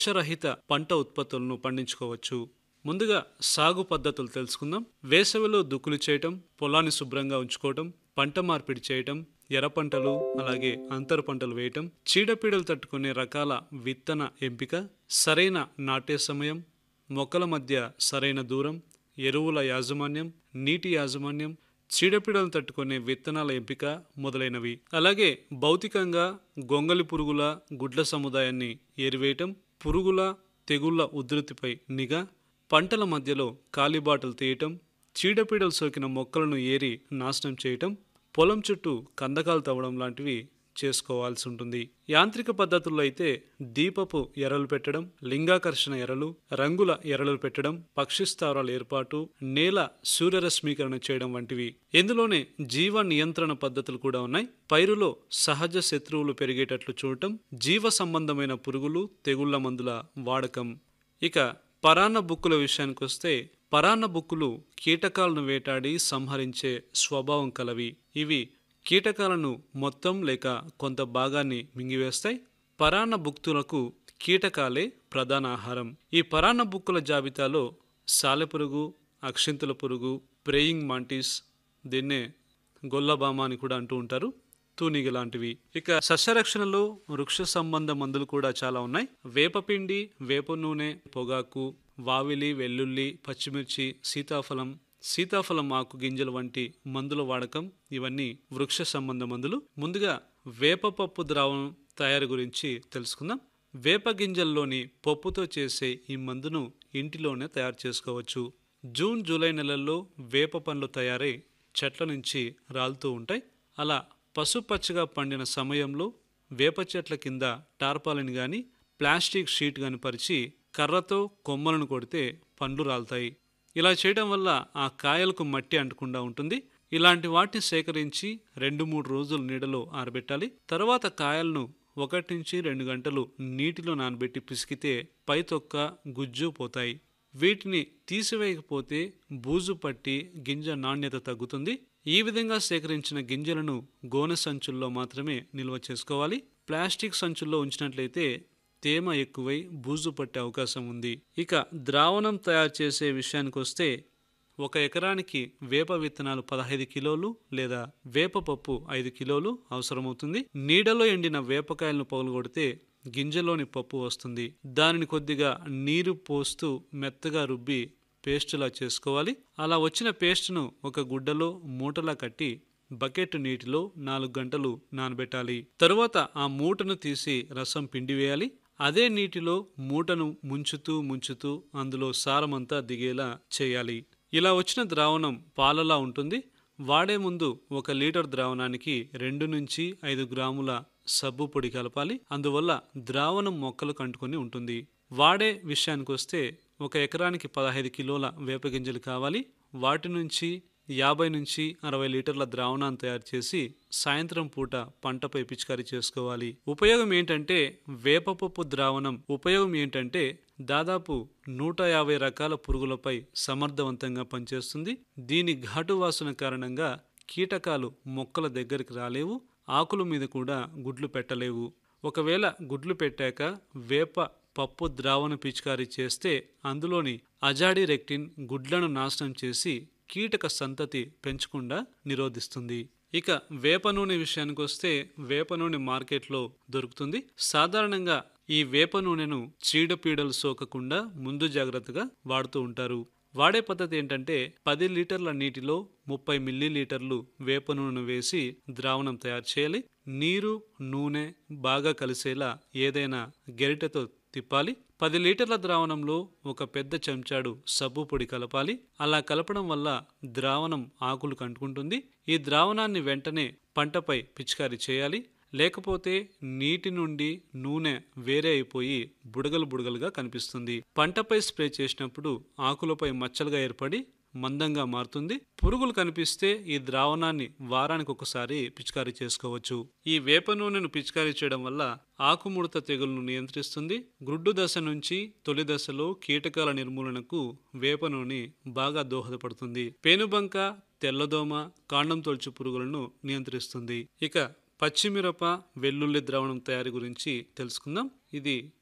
విషరహిత పంట ఉత్పత్తులను పండించుకోవచ్చు ముందుగా సాగు పద్ధతులు తెలుసుకుందాం వేసవిలో దుక్కులు చేయటం పొలాన్ని శుభ్రంగా ఉంచుకోవటం పంట మార్పిడి చేయటం ఎర్ర పంటలు అలాగే అంతర పంటలు వేయటం చీడపీడలు తట్టుకునే రకాల విత్తన ఎంపిక సరైన నాటే సమయం మొక్కల మధ్య సరైన దూరం ఎరువుల యాజమాన్యం నీటి యాజమాన్యం చీడపీడలను తట్టుకునే విత్తనాల ఎంపిక మొదలైనవి అలాగే భౌతికంగా గొంగలి పురుగుల గుడ్ల సముదాయాన్ని ఏరివేయటం పురుగుల తెగుళ్ల ఉధృతిపై నిఘా పంటల మధ్యలో కాలిబాటలు తీయటం చీడపీడలు సోకిన మొక్కలను ఏరి నాశనం చేయటం పొలం చుట్టూ కందకాలు తవ్వడం లాంటివి చేసుకోవాల్సి ఉంటుంది యాంత్రిక పద్ధతుల్లో అయితే దీపపు ఎరలు పెట్టడం లింగాకర్షణ ఎరలు రంగుల ఎరలు పెట్టడం పక్షి స్థావరాల ఏర్పాటు నేల సూర్యరశ్మీకరణ చేయడం వంటివి ఇందులోనే జీవ నియంత్రణ పద్ధతులు కూడా ఉన్నాయి పైరులో సహజ శత్రువులు పెరిగేటట్లు చూడటం జీవ సంబంధమైన పురుగులు తెగుళ్ల మందుల వాడకం ఇక పరాన్న బుక్కుల విషయానికి వస్తే పరాన్న బుక్కులు కీటకాలను వేటాడి సంహరించే స్వభావం కలవి ఇవి కీటకాలను మొత్తం లేక కొంత భాగాన్ని మింగివేస్తాయి పరాన్న బుక్తులకు కీటకాలే ప్రధాన ఆహారం ఈ పరాన్న బుక్కుల జాబితాలో సాలెపురుగు అక్షింతల పురుగు ప్రేయింగ్ మాంటిస్ దీన్నే గొల్లబామ అని కూడా అంటూ ఉంటారు తూనిగ లాంటివి ఇక సస్యరక్షణలో వృక్ష సంబంధ మందులు కూడా చాలా ఉన్నాయి వేపపిండి వేప నూనె పొగాకు వావిలి వెల్లుల్లి పచ్చిమిర్చి సీతాఫలం సీతాఫలం ఆకు గింజలు వంటి మందుల వాడకం ఇవన్నీ వృక్ష సంబంధ మందులు ముందుగా వేప పప్పు ద్రావణం తయారు గురించి తెలుసుకుందాం వేప గింజల్లోని పప్పుతో చేసే ఈ మందును ఇంటిలోనే తయారు చేసుకోవచ్చు జూన్ జూలై నెలల్లో వేప పండ్లు తయారై చెట్ల నుంచి రాలుతూ ఉంటాయి అలా పసుపచ్చగా పండిన సమయంలో వేప చెట్ల కింద టార్పాలిన్ గాని ప్లాస్టిక్ షీట్ గాని పరిచి కర్రతో కొమ్మలను కొడితే పండ్లు రాలుతాయి ఇలా చేయడం వల్ల ఆ కాయలకు మట్టి అంటకుండా ఉంటుంది ఇలాంటి వాటిని సేకరించి రెండు మూడు రోజులు నీడలో ఆరబెట్టాలి తర్వాత కాయలను ఒకటి నుంచి రెండు గంటలు నీటిలో నానబెట్టి పిసికితే పై తొక్క గుజ్జు పోతాయి వీటిని తీసివేయకపోతే బూజు పట్టి గింజ నాణ్యత తగ్గుతుంది ఈ విధంగా సేకరించిన గింజలను గోనె సంచుల్లో మాత్రమే నిల్వ చేసుకోవాలి ప్లాస్టిక్ సంచుల్లో ఉంచినట్లయితే తేమ ఎక్కువై బూజు పట్టే అవకాశం ఉంది ఇక ద్రావణం తయారు చేసే విషయానికి వస్తే ఒక ఎకరానికి వేప విత్తనాలు పదహైదు కిలోలు లేదా వేప పప్పు ఐదు కిలోలు అవసరమవుతుంది నీడలో ఎండిన వేపకాయలను పగులగొడితే గింజలోని పప్పు వస్తుంది దానిని కొద్దిగా నీరు పోస్తూ మెత్తగా రుబ్బి పేస్టులా చేసుకోవాలి అలా వచ్చిన పేస్ట్ను ఒక గుడ్డలో మూటలా కట్టి బకెట్ నీటిలో నాలుగు గంటలు నానబెట్టాలి తరువాత ఆ మూటను తీసి రసం పిండివేయాలి అదే నీటిలో మూటను ముంచుతూ ముంచుతూ అందులో సారమంతా దిగేలా చేయాలి ఇలా వచ్చిన ద్రావణం పాలలా ఉంటుంది వాడే ముందు ఒక లీటర్ ద్రావణానికి రెండు నుంచి ఐదు గ్రాముల సబ్బు పొడి కలపాలి అందువల్ల ద్రావణం మొక్కలు కంటుకొని ఉంటుంది వాడే విషయానికి వస్తే ఒక ఎకరానికి పదహైదు కిలోల వేప గింజలు కావాలి వాటి నుంచి యాభై నుంచి అరవై లీటర్ల ద్రావణాన్ని తయారు చేసి సాయంత్రం పూట పంటపై పిచికారీ చేసుకోవాలి ఉపయోగం ఏంటంటే వేపపప్పు ద్రావణం ఉపయోగం ఏంటంటే దాదాపు నూట యాభై రకాల పురుగులపై సమర్థవంతంగా పనిచేస్తుంది దీని ఘాటు వాసన కారణంగా కీటకాలు మొక్కల దగ్గరికి రాలేవు ఆకుల మీద కూడా గుడ్లు పెట్టలేవు ఒకవేళ గుడ్లు పెట్టాక వేప పప్పు ద్రావణ పిచికారీ చేస్తే అందులోని అజాడి రెక్టిన్ గుడ్లను నాశనం చేసి కీటక సంతతి పెంచకుండా నిరోధిస్తుంది ఇక వేప నూనె విషయానికి వస్తే వేప నూనె మార్కెట్లో దొరుకుతుంది సాధారణంగా ఈ వేప నూనెను చీడపీడలు సోకకుండా ముందు జాగ్రత్తగా వాడుతూ ఉంటారు వాడే పద్ధతి ఏంటంటే పది లీటర్ల నీటిలో ముప్పై మిల్లీ లీటర్లు వేప నూనెను వేసి ద్రావణం తయారు చేయాలి నీరు నూనె బాగా కలిసేలా ఏదైనా గెరిటెతో తిప్పాలి పది లీటర్ల ద్రావణంలో ఒక పెద్ద చెంచాడు సబ్బు పొడి కలపాలి అలా కలపడం వల్ల ద్రావణం ఆకులు కంటుకుంటుంది ఈ ద్రావణాన్ని వెంటనే పంటపై పిచికారీ చేయాలి లేకపోతే నీటి నుండి నూనె వేరే అయిపోయి బుడగలు బుడగలుగా కనిపిస్తుంది పంటపై స్ప్రే చేసినప్పుడు ఆకులపై మచ్చలుగా ఏర్పడి మందంగా మారుతుంది పురుగులు కనిపిస్తే ఈ ద్రావణాన్ని వారానికి ఒకసారి పిచికారీ చేసుకోవచ్చు ఈ వేప నూనెను పిచికారీ చేయడం వల్ల ఆకుముడత తెగులను నియంత్రిస్తుంది గ్రుడ్డు దశ నుంచి తొలి దశలో కీటకాల నిర్మూలనకు వేప నూనె బాగా దోహదపడుతుంది పేనుబంక తెల్లదోమ కాండం తొలచు పురుగులను నియంత్రిస్తుంది ఇక పచ్చిమిరప వెల్లుల్లి ద్రావణం తయారీ గురించి తెలుసుకుందాం ఇది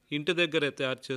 ఇంటి దగ్గరే తయారు